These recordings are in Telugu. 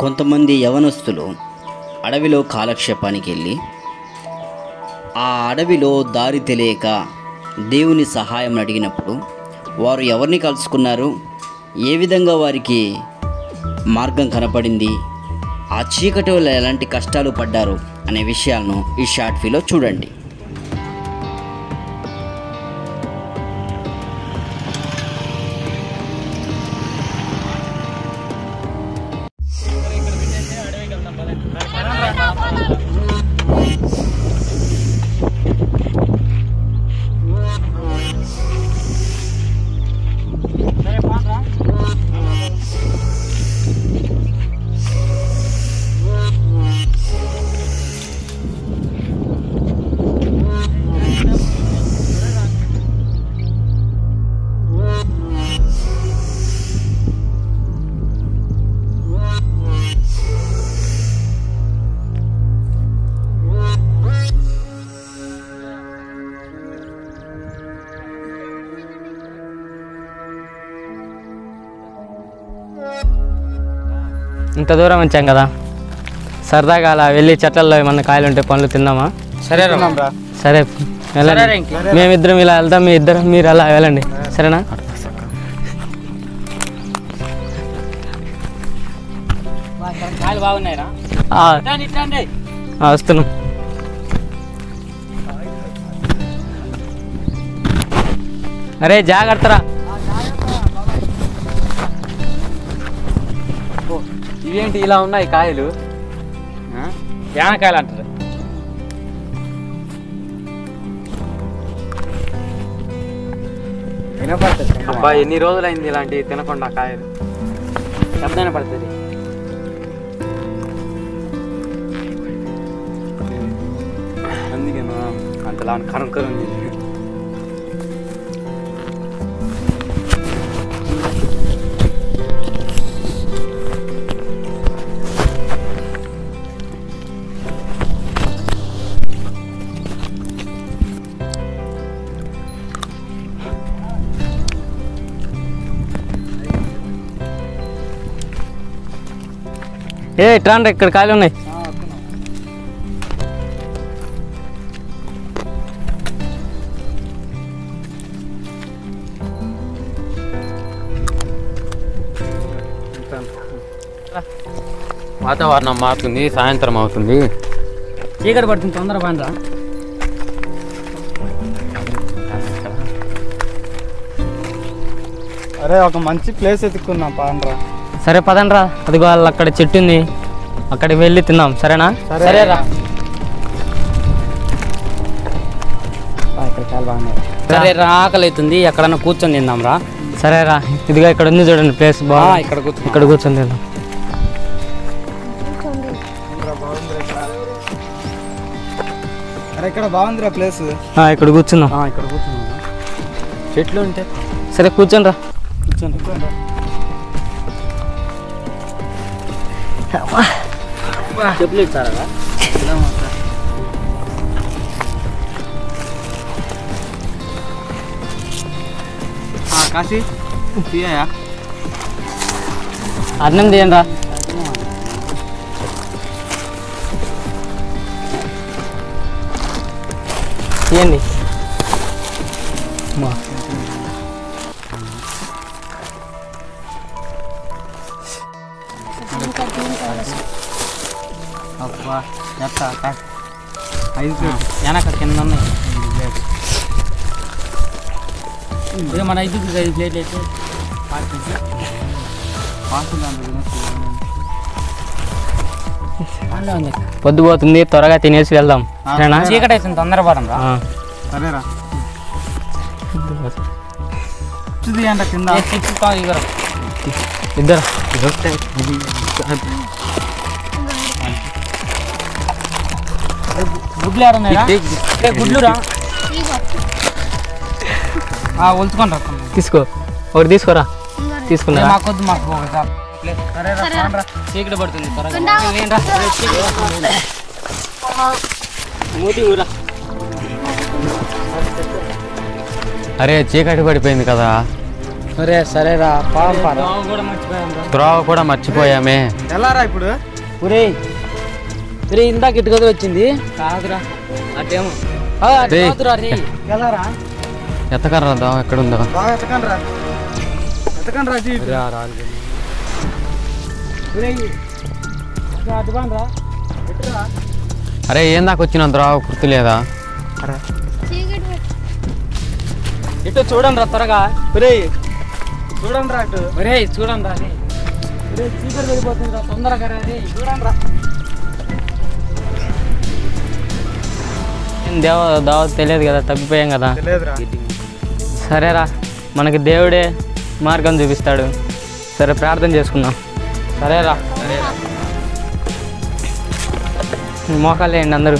కొంతమంది యవనస్తులు అడవిలో కాలక్షేపానికి వెళ్ళి ఆ అడవిలో దారి తెలియక దేవుని సహాయం అడిగినప్పుడు వారు ఎవరిని కలుసుకున్నారు ఏ విధంగా వారికి మార్గం కనపడింది ఆ చీకటి వల్ల ఎలాంటి కష్టాలు పడ్డారు అనే విషయాలను ఈ షార్ట్ ఫీలో చూడండి ఇంత దూరం వచ్చాం కదా సరదాగా అలా వెళ్ళి చెట్లలో ఏమన్నా కాయలు ఉంటే పండ్లు తిందామా సరే సరే వెళ్ళండి మేమిద్దరం ఇలా వెళ్తాం మీ ఇద్దరం మీరు అలా వెళ్ళండి సరేనా కాయలు బాగున్నాయిరా ఆ, ఇట్లాండి ఇట్లాండి ఆ, వస్తున్నాం అరే జాగ్రత్తరా ఇవేంటి ఇలా ఉన్నాయి కాయలు యానకాయలు అంటారు అబ్బా ఎన్ని రోజులైంది ఇలాంటి తినకుండా కాయలు శబ్దాన్ని పడుతుంది అందుకే అంతలా కనుక్కొని ఉంది ఏ ట్రాండ్రా ఇక్కడ కాయలు ఉన్నాయి వాతావరణం మారుతుంది సాయంత్రం అవుతుంది చీకటి పడుతుంది తొందర పండ్రా అరే ఒక మంచి ప్లేస్ ఎత్తుకున్నాం పాండ్రా సరే పదండ్రా అదిగో వాళ్ళు అక్కడ చెట్టు ఉంది అక్కడికి వెళ్ళి తిందాం సరేనా సరేరా ఇక్కడ చాలా బాగున్నాయి సరే రా ఆకలి అవుతుంది ఎక్కడన్నా కూర్చొని తిందాం రా సరేరా ఇదిగో ఇక్కడ ఉంది చూడండి ప్లేస్ బాగా ఇక్కడ కూర్చో ఇక్కడ కూర్చొని తిందాం అరే ఇక్కడ బాగుందిరా ప్లేస్ ఆ, ఇక్కడ కూర్చుందాం ఇక్కడ కూర్చున్నాం చెట్లు ఉంటే సరే కూర్చోండి రా చెప్పులు ఇచ్చారా కాశీ తీయయా అన్నం తీయండి రా తీయండి అబ్బా ఎత్తా ఐదు ప్లేట్ వెనక కింద ఉన్నాయి ఇక మన ఐదు ఐదు ప్లేట్లు అయితే పొద్దు పోతుంది త్వరగా తినేసి వెళ్దాం సరేనా చీకటి అవుతుంది తొందరపడం రా ఆ. సరేరా ఇది అంట కింద ఇద్దరు గుడ్లు ఏడున్నాయి గుడ్లు రా ఒలుచుకుంటా తీసుకో ఒకటి తీసుకోరా తీసుకున్నారా మాకొద్దు మాకు ఒక చాలు. సరే రా, రాను రా. చీకటి పడుతుంది త్వరగా ఏం రా, రే, చీకటి పడుతుంది. మూతి ఊరా. అరే చీకటి పడిపోయింది కదా సరే సరేరా పాపం పారా కూడా మర్చిపోయాం రా త్రోవ కూడా మర్చిపోయామే ఎలారా ఇప్పుడు ఒరే ఒరే ఇందాక ఇటు కదా వచ్చింది కాదురా అటేమో ఆ, అటు రేయ్. కాదురా రే ఎలారా ఎత్తకర్రా దోవ ఎక్కడుందో బాగా ఎత్తకండి రా ఎత్తకండి రా జీప్ అటు బాగా అరే ఏం దాకా వచ్చిన ద్రోవ గుర్తు లేదా ఇటు చూడండి రా త్వరగా ఒరేయ్ చూడండి రా అటు ఒరే చూడండి రా రే ఒరే చీకటి వెళ్ళిపోతుంది రా తొందరగా రా రే చూడండి రా దేవ దావ తెలియదు కదా తప్పిపోయాం కదా తెలియదురా సరేరా మనకి దేవుడే మార్గం చూపిస్తాడు సరే ప్రార్థన చేసుకుందాం సరేరా మోకాలు వేయండి అందరూ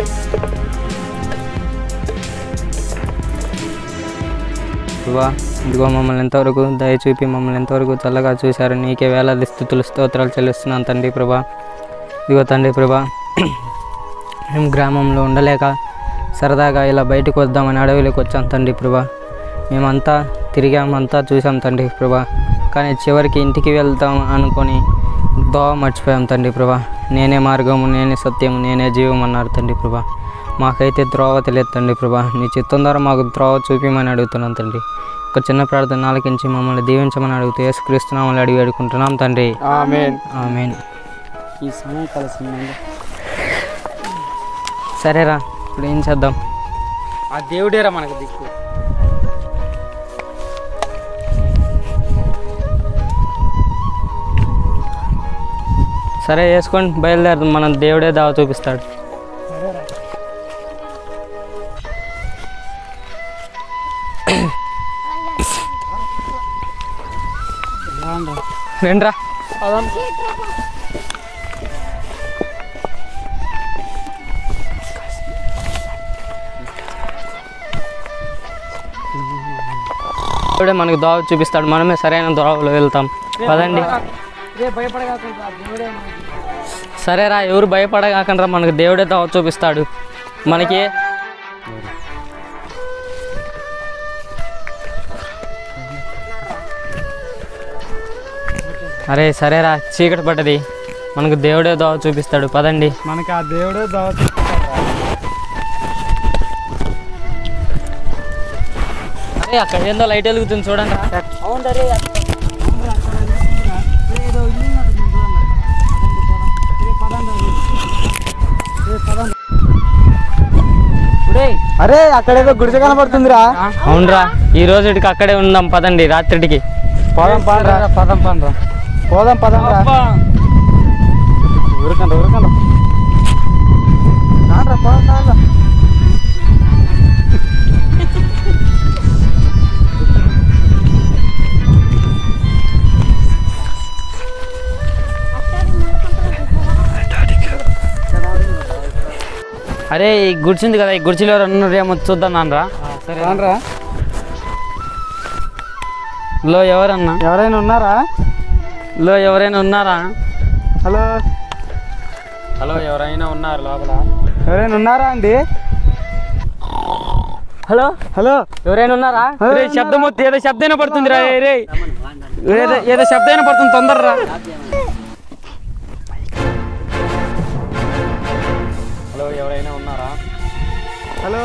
ప్రభా ఇదిగో మమ్మల్ని ఎంతవరకు దయ చూపి మమ్మల్ని ఎంతవరకు చల్లగా చూశారు నీకే వేలాది స్థుతులు స్తోత్రాలు చెల్లిస్తున్నాను తండ్రి ప్రభా ఇదిగో తండ్రి ప్రభా మేము గ్రామంలో ఉండలేక సరదాగా ఇలా బయటకు వద్దామని అడవిలోకి వచ్చాం తండ్రి ప్రభా మేమంతా తిరిగామంతా చూసాం తండ్రి ప్రభా కానీ చివరికి ఇంటికి వెళ్తాం అనుకొని దోవ మర్చిపోయాం తండ్రి ప్రభా నేనే మార్గము నేనే సత్యము నేనే జీవం అన్నారు తండ్రి ప్రభా మాకైతే త్రోవ తెలియదు తండ్రి ప్రభా నీ చిత్తం ద్వారా మాకు త్రోవ చూపించమని అడుగుతున్నాం తండ్రి ఒక చిన్న ప్రార్థన ఆలకించి మమ్మల్ని దీవించమని అడుగుతూ యేసుక్రీస్తునామని అడిగి అడుగుకుంటున్నాం తండ్రి ఆమేన్ ఆమెన్ ఈ సమయం కలిసి సరేరా ఇప్పుడు ఏం చేద్దాం ఆ దేవుడేరా మనకు దిక్కు సరే వేసుకోండి బయలుదేరదాం మనం దేవుడే దావ చూపిస్తాడు రండ్రా దేవుడే మనకు దోవ చూపిస్తాడు మనమే సరైన దోవలో వెళ్తాం పదండి రే భయపడగాకుండా దేవుడే మనకి సరేరా ఎవరు భయపడగాకండ్రా మనకు దేవుడే దోవ చూపిస్తాడు మనకి అరే సరేరా చీకటి పడ్డది మనకు దేవుడే దోవ చూపిస్తాడు పదండి మనకి ఆ దేవుడే దావత్ అరే అక్కడ ఏందో లైట్ వెలుగుతుంది చూడండి అవును రే ఏదో ఇల్లు ఉన్నట్టుంది చూడండి రే పదండి రే అరే అక్కడేదో గుడిసె కనబడుతుందిరా అవునరా ఈ రోజుకి అక్కడే ఉందాం పదండి రాత్రికి పోదాం పదరా పదం పదం పోదాం పదం రా ఉరకండి ఉరకండి రాండ్రా, పోదాం, రాండ్రా. అరే ఈ గుడిచింది కదా ఈ గుడిచిలో ఉన్నారేమో చూద్దాం నాన్నరా రాండ్రా లో ఎవరన్నా ఎవరైనా ఉన్నారా లో ఎవరైనా ఉన్నారా హలో హలో ఎవరైనా ఉన్నారు లోపల ఎవరైనా ఉన్నారా అండి హలో హలో ఎవరైనా ఉన్నారా రే శబ్దం వస్తే ఏదో శబ్దం పడుతుంది రా రే ఏదో ఏదో శబ్దం పడుతుంది తొందరరా హలో ఎవరైనా ఉన్నారా హలో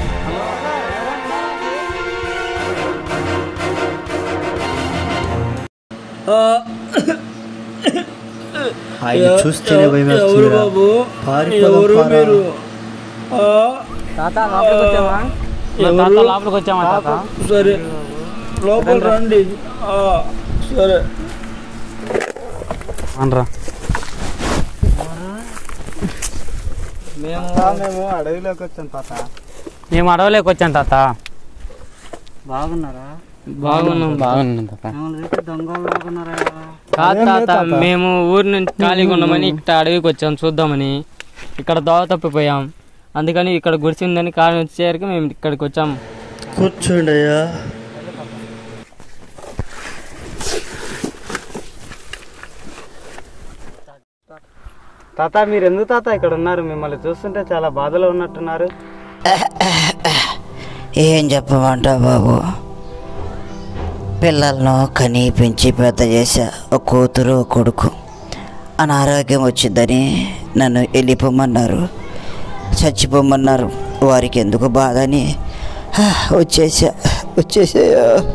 ఆయన చూస్తేనే భయం వేస్తుందిరా. పారిపోదాం పారా. తాత లోపలికి వచ్చామా తాత లోపలికి వచ్చామా తాత సరే లోపల రండి ఆ, సరే అనరా మేము మేము అడవిలోకి వచ్చాం తాత మేము అడవలేక వచ్చాం తాత బాగున్నారా బాగున్నాం బాగున్నాం తాత మమ్మల్ని అయితే దొంగలు బాగున్నారా కాదు తాత మేము ఊరి నుంచి ఖాళీగా ఉన్నామని ఇక్కడ అడవికి వచ్చాం చూద్దామని ఇక్కడ దోవ తప్పిపోయాం అందుకని ఇక్కడ గుడిసిందని కారణం వచ్చేసరికి మేము ఇక్కడికి వచ్చాం కూర్చోండి అయ్యా తాత మీరు ఎందుకు తాత ఇక్కడ ఉన్నారు మిమ్మల్ని చూస్తుంటే చాలా బాధలో ఉన్నట్టున్నారు ఏం చెప్పమంటావు బాబు పిల్లలను కని పెంచి పెద్ద చేశా ఒక కూతురు ఒక కొడుకు అనారోగ్యం వచ్చిందని నన్ను వెళ్ళిపోమన్నారు చచ్చిపోమన్నారు వారికి ఎందుకు బాధ అని హా, వచ్చేసా వచ్చేసా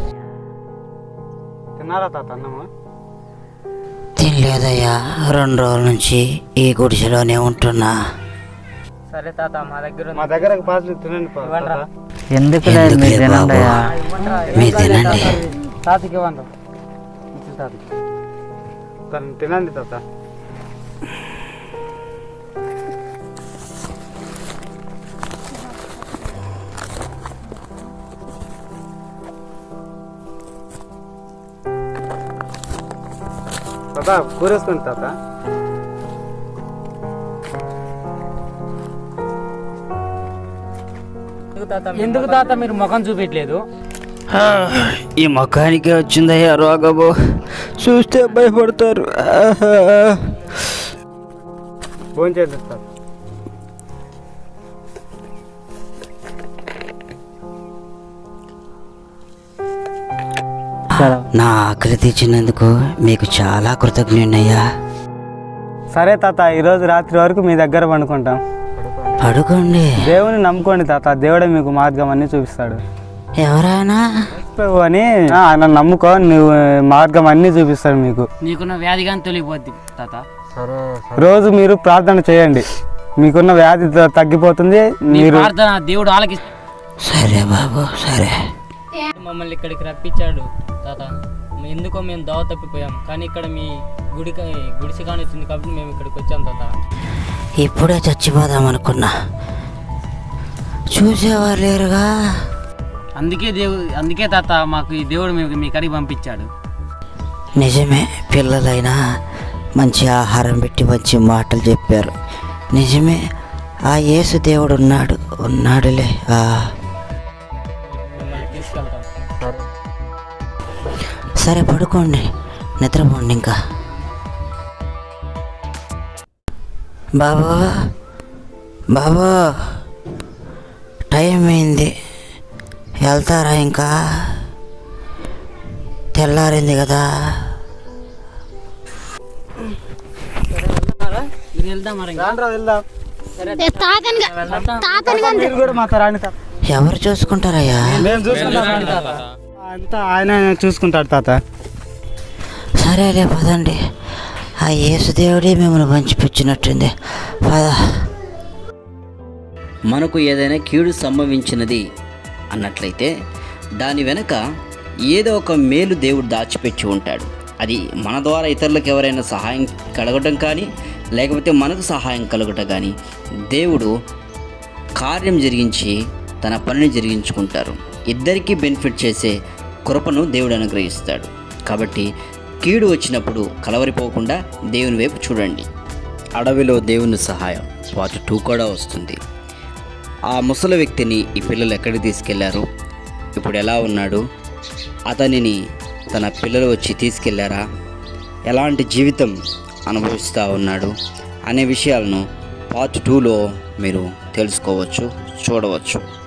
తిన్నారా తాత అన్నము తినలేదయ్యా రెండు రోజుల నుంచి ఈ గుడిసెలోనే ఉంటున్నా సరే తాత మా దగ్గర ఉంది. మా దగ్గర పాసులు తినండి పా- తాత. ఎందుకు ఎందుకులే బాబు మీరు తినండి తాతకి ఇవ్వండి ఇచ్చి తాత తను తినండి తాత తాత కూరేసుకోండి తాత ఎందుకు తాత మీరు ముఖం చూపించలేదు ఈ ముఖానికే వచ్చిందయ్యా రోగము చూస్తే భయపడతారు భోజనం చేద్దాం తాత నా ఆకలి తీర్చినందుకు మీకు చాలా కృతజ్ఞున్నయ్యా సరే తాత ఈరోజు రాత్రి వరకు మీ దగ్గర పండుకుంటాం పడుకోండి దేవుని నమ్ముకోండి తాత దేవుడే మీకు మార్గం అన్ని చూపిస్తాడు ఎవరైనా ప్రభు అని ఆ, నన్ను నమ్ముకో నువ్వు మార్గం అన్ని చూపిస్తాడు మీకు నీకున్న వ్యాధి కానీ తొలిగిపోద్ది తాత రోజు మీరు ప్రార్థన చేయండి మీకున్న వ్యాధి త- తగ్గిపోతుంది నీ మీరు ప్రార్థన దేవుడు ఆలకి సరే బాబు సరే మమ్మల్ని ఇక్కడికి రప్పించాడు తాత ఎందుకో మేము దోవ తప్పిపోయాం కానీ ఇక్కడ మీ గుడి గుడిసి కాని వచ్చింది కాబట్టి మేము ఇక్కడికి వచ్చాం తాత ఇప్పుడే చచ్చిపోదాం అనుకున్నా చూసేవారు లేరుగా అందుకే దేవుడు అందుకే తాత మాకు ఈ దేవుడు మీకు మీ కడికి పంపించాడు నిజమే పిల్లలైనా మంచి ఆహారం పెట్టి మంచి మాటలు చెప్పారు నిజమే ఆ యేసు దేవుడు ఉన్నాడు ఉన్నాడులే ఆ మిమ్మల్ని తీసుకెళ్తాం సరే పడుకోండి నిద్రపోండి ఇంకా బాబు బాబు టైం అయింది వెళ్తారా ఇంకా తెల్లారింది కదా మీరు వెళ్దాం మరి ఇంకా. రాండ్రా వెళ్దాం తాతని మీరు కూడా మాతో రాండి తాత ఎవరు చూసుకుంటారయ్యా మేము చూసుకుంటాం అంతా ఆయన చూసుకుంటాడు తాత సరేలే పదండి ఆ యేసుదేవుడే మిమ్మల్ని పంచిపుచ్చినట్టుంది పద మనకు ఏదైనా కీడు సంభవించినది అన్నట్లయితే దాని వెనక ఏదో ఒక మేలు దేవుడు దాచిపెట్టి ఉంటాడు అది మన ద్వారా ఇతరులకు ఎవరైనా సహాయం కలగటం కానీ లేకపోతే మనకు సహాయం కలగటం కానీ దేవుడు కార్యం జరిగించి తన పనిని జరిగించుకుంటారు ఇద్దరికీ బెనిఫిట్ చేసే కృపను దేవుడు అనుగ్రహిస్తాడు కాబట్టి కీడు వచ్చినప్పుడు కలవరిపోకుండా దేవుని వైపు చూడండి అడవిలో దేవుని సహాయం పార్ట్ టూ కూడా వస్తుంది ఆ ముసలి వ్యక్తిని ఈ పిల్లలు ఎక్కడికి తీసుకెళ్లారు ఇప్పుడు ఎలా ఉన్నాడు అతనిని తన పిల్లలు వచ్చి తీసుకెళ్లారా ఎలాంటి జీవితం అనుభవిస్తూ ఉన్నాడు అనే విషయాలను పార్ట్ టూలో మీరు తెలుసుకోవచ్చు చూడవచ్చు